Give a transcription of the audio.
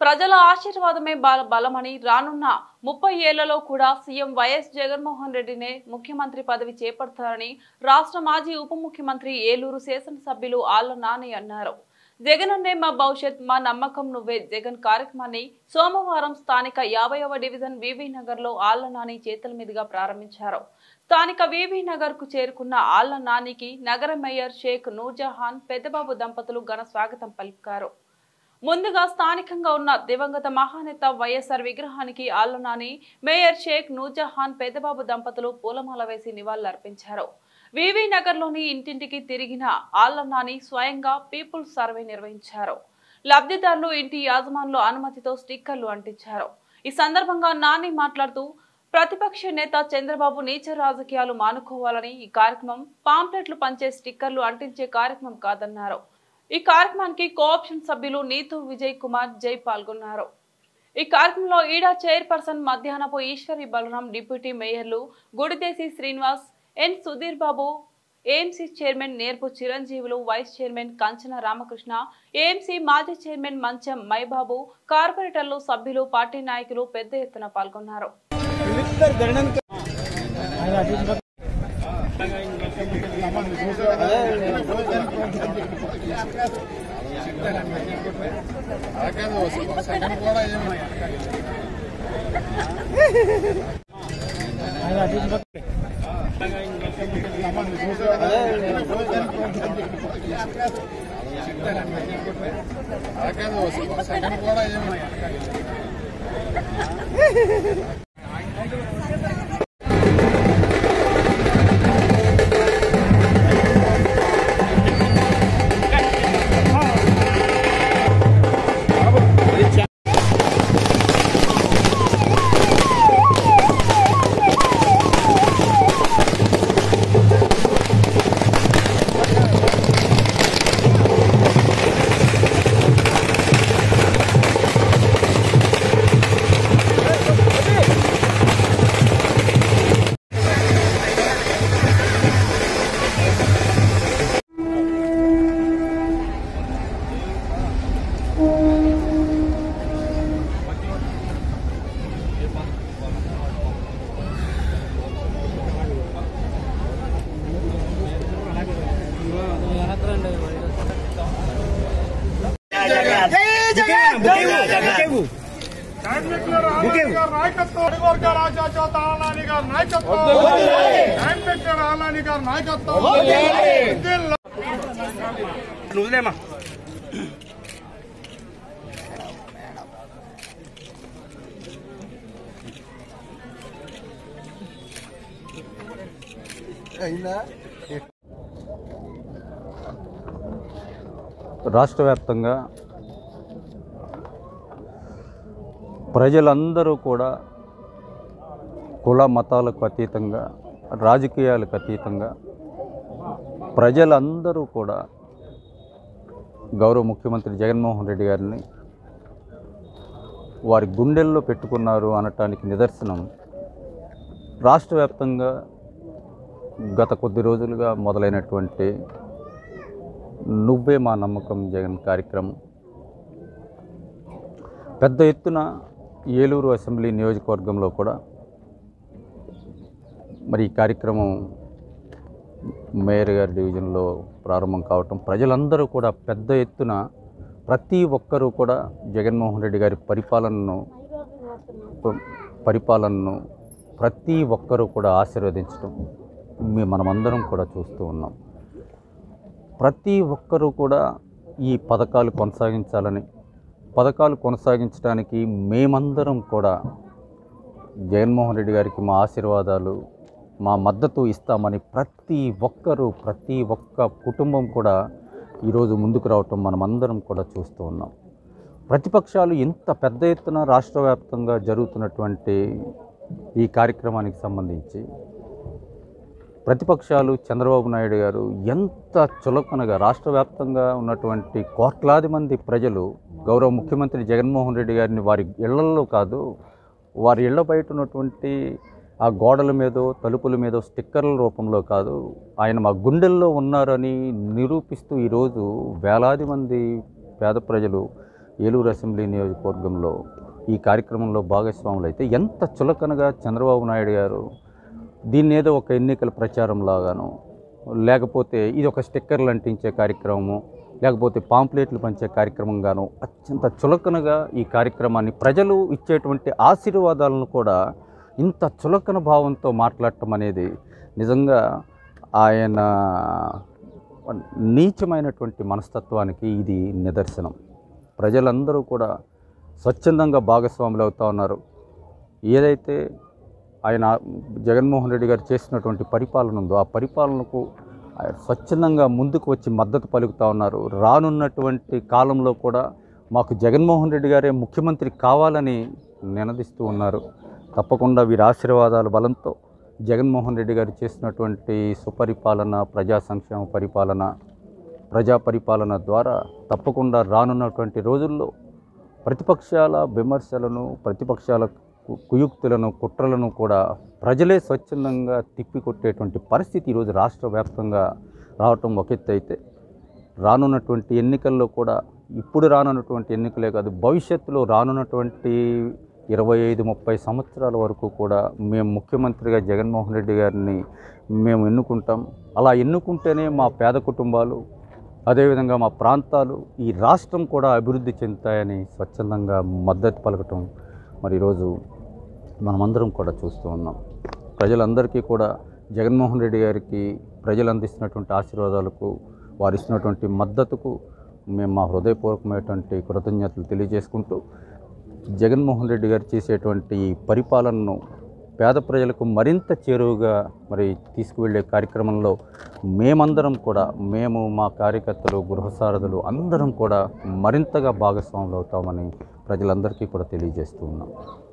ప్రజల ఆశీర్వాదమే బల బలమని రానున్న ముప్పై ఏళ్లలో కూడా సీఎం వైఎస్ జగన్మోహన్ రెడ్డినే ముఖ్యమంత్రి పదవి చేపడతారని రాష్ట్ర మాజీ ఉప ముఖ్యమంత్రి ఏలూరు శాసనసభ్యులు ఆళ్ల నాని అన్నారు జగనన్నే మా భవిష్యత్ మా నమ్మకం నువ్వే జగన్ కార్యక్రమాన్ని సోమవారం స్థానిక యాభైవ డివిజన్ వివి నగర్ లో ఆళ్ల నాని చేతుల మీదుగా ప్రారంభించారు స్థానిక వివి నగర్ కు చేరుకున్న ఆళ్ల నానికి నగర మేయర్ షేక్ నూర్జహాన్ పెద్దబాబు దంపతులు ఘన స్వాగతం పలికారు ముందుగా స్థానికంగా ఉన్న దివంగత మహానేత వైఎస్ఆర్ విగ్రహానికి ఆళ్లనాని మేయర్ షేక్ నూర్జహాన్ పెద్దబాబు దంపతులు పూలమాల వేసి నివాళులర్పించారు వివి నగర్లోని ఇంటింటికి తిరిగిన ఆళ్లనాని స్వయంగా పీపుల్స్ సర్వే నిర్వహించారు లబ్ధిదారులు ఇంటి యాజమానుల అనుమతితో స్టిక్కర్లు అంటించారు ఈ సందర్భంగా నాని మాట్లాడుతూ ప్రతిపక్ష నేత చంద్రబాబు నీచ రాజకీయాలు మానుకోవాలని ఈ కార్యక్రమం పాంప్లెట్లు పంచే స్టిక్కర్లు అంటించే కార్యక్రమం కాదన్నారు ఈ కార్యక్రమానికి కోఆప్షన్ సభ్యులు నీతు విజయ్ కుమార్ జై పాల్గొన్నారు ఈ కార్యక్రమంలో ఈడా చైర్పర్సన్ మధ్యాహ్నపు ఈశ్వరి బలరాం డిప్యూటీ మేయర్లు గుడిదేశి Srinivas N Sudheer Babu AMC chairman నేర్పు Chiranjeevulu vice chairman Kanchana Ramakrishna AMC మాజీ చైర్మన్ మంచం మైబాబు కార్పొరేటర్లు సభ్యులు పార్టీ నాయకులు పెద్ద ఎత్తున పాల్గొన్నారు సెకండ్ కూడా ఏమి సెకండ్ కూడా ఏమి వర్గాల ఆచార్య ఆలాని గారి నాయకత్వం అంబేద్కర్ ఆలాని గారి నాయకత్వం జిల్లా నువ్వులేమా రాష్ట్ర వ్యాప్తంగా ప్రజలందరూ కూడా కుల మతాలకు అతీతంగా రాజకీయాలకు అతీతంగా ప్రజలందరూ కూడా గౌరవ ముఖ్యమంత్రి జగన్మోహన్ రెడ్డి గారిని వారి గుండెల్లో పెట్టుకున్నారు అనటానికి నిదర్శనం రాష్ట్ర వ్యాప్తంగా గత కొద్ది రోజులుగా మొదలైనటువంటి నువ్వే మా నమ్మకం జగన్ కార్యక్రమం పెద్ద ఎత్తున ఏలూరు అసెంబ్లీ నియోజకవర్గంలో కూడా మరి ఈ కార్యక్రమం మేయర్ గారి డివిజన్లో ప్రారంభం కావటం ప్రజలందరూ కూడా పెద్ద ఎత్తున ప్రతి ఒక్కరూ కూడా జగన్మోహన్ రెడ్డి గారి పరిపాలనను ప- పరిపాలనను ప్రతి ఒక్కరూ కూడా ఆశీర్వదించడం మీ మనమందరం కూడా చూస్తూ ఉన్నాం ప్రతి ఒక్కరూ కూడా ఈ పథకాలు కొనసాగించాలని పథకాలు కొనసాగించడానికి మేమందరం కూడా జగన్మోహన్ రెడ్డి గారికి మా ఆశీర్వాదాలు మా మద్దతు ఇస్తామని ప్రతి ఒక్కరూ ప్రతి ఒక్క కుటుంబం కూడా ఈరోజు ముందుకు రావటం మనమందరం కూడా చూస్తూ ఉన్నాం ప్రతిపక్షాలు ఇంత పెద్ద ఎత్తున రాష్ట్ర వ్యాప్తంగా జరుగుతున్నటువంటి ఈ కార్యక్రమానికి సంబంధించి ప్రతిపక్షాలు చంద్రబాబు నాయుడు గారు ఎంత చులకనగా రాష్ట్ర వ్యాప్తంగా ఉన్నటువంటి కోట్లాది మంది ప్రజలు గౌరవ ముఖ్యమంత్రి జగన్మోహన్ రెడ్డి గారిని వారి ఇళ్లల్లో కాదు వారి ఇళ్ల బయట ఉన్నటువంటి ఆ గోడల మీదో తలుపుల మీదో స్టిక్కర్ల రూపంలో కాదు ఆయన మా గుండెల్లో ఉన్నారని నిరూపిస్తూ ఈరోజు వేలాది మంది పేద ప్రజలు ఏలూరు అసెంబ్లీ నియోజకవర్గంలో ఈ కార్యక్రమంలో భాగస్వాములు అయితే ఎంత చులకనగా చంద్రబాబు నాయుడు గారు దీన్ని ఏదో ఒక ఎన్నికల ప్రచారం లాగాను లేకపోతే ఇది ఒక స్టిక్కర్లు అంటించే కార్యక్రమము లేకపోతే పాంప్లెట్లు పంచే కార్యక్రమంగాను అత్యంత చులకనగా ఈ కార్యక్రమాన్ని ప్రజలు ఇచ్చేటువంటి ఆశీర్వాదాలను కూడా ఇంత చులకన భావంతో మాట్లాడటం అనేది నిజంగా ఆయన నీచమైనటువంటి మనస్తత్వానికి ఇది నిదర్శనం ప్రజలందరూ కూడా స్వచ్ఛందంగా భాగస్వాములు అవుతా ఉన్నారు ఏదైతే ఆయన జగన్మోహన్ రెడ్డి గారు చేసినటువంటి పరిపాలన ఉందో ఆ పరిపాలనకు ఆయన స్వచ్ఛందంగా ముందుకు వచ్చి మద్దతు పలుకుతా ఉన్నారు రానున్నటువంటి కాలంలో కూడా మాకు జగన్మోహన్ రెడ్డి గారే ముఖ్యమంత్రి కావాలని నినదిస్తూ ఉన్నారు తప్పకుండా వీరి ఆశీర్వాదాల బలంతో జగన్మోహన్ రెడ్డి గారు చేసినటువంటి సుపరిపాలన ప్రజా సంక్షేమ పరిపాలన ప్రజా పరిపాలన ద్వారా తప్పకుండా రానున్నటువంటి రోజుల్లో ప్రతిపక్షాల విమర్శలను ప్రతిపక్షాల కు- కుయుక్తులను కుట్రలను కూడా ప్రజలే స్వచ్ఛందంగా తిప్పికొట్టేటువంటి పరిస్థితి ఈరోజు రాష్ట్ర వ్యాప్తంగా రావటం ఒక ఎత్తు అయితే రానున్నటువంటి ఎన్నికల్లో కూడా ఇప్పుడు రానున్నటువంటి ఎన్నికలే కాదు భవిష్యత్తులో రానున్నటువంటి ఇరవై ఐదు ముప్పై సంవత్సరాల వరకు కూడా మేము ముఖ్యమంత్రిగా జగన్మోహన్ రెడ్డి గారిని మేము ఎన్నుకుంటాం అలా ఎన్నుకుంటేనే మా పేద కుటుంబాలు అదేవిధంగా మా ప్రాంతాలు ఈ రాష్ట్రం కూడా అభివృద్ధి చెందుతాయని స్వచ్ఛందంగా మద్దతు పలకటం మరి ఈరోజు మనమందరం కూడా చూస్తూ ఉన్నాం ప్రజలందరికీ కూడా జగన్మోహన్ రెడ్డి గారికి ప్రజలు అందిస్తున్నటువంటి ఆశీర్వాదాలకు వారు ఇస్తున్నటువంటి మద్దతుకు మేము మా హృదయపూర్వకమైనటువంటి కృతజ్ఞతలు తెలియజేసుకుంటూ జగన్మోహన్ రెడ్డి గారు చేసేటువంటి ఈ పరిపాలనను పేద ప్రజలకు మరింత చేరువుగా మరి తీసుకువెళ్ళే కార్యక్రమంలో మేమందరం కూడా మేము మా కార్యకర్తలు గృహసారథులు అందరం కూడా మరింతగా భాగస్వాములు అవుతామని ప్రజలందరికీ కూడా తెలియజేస్తూ ఉన్నాం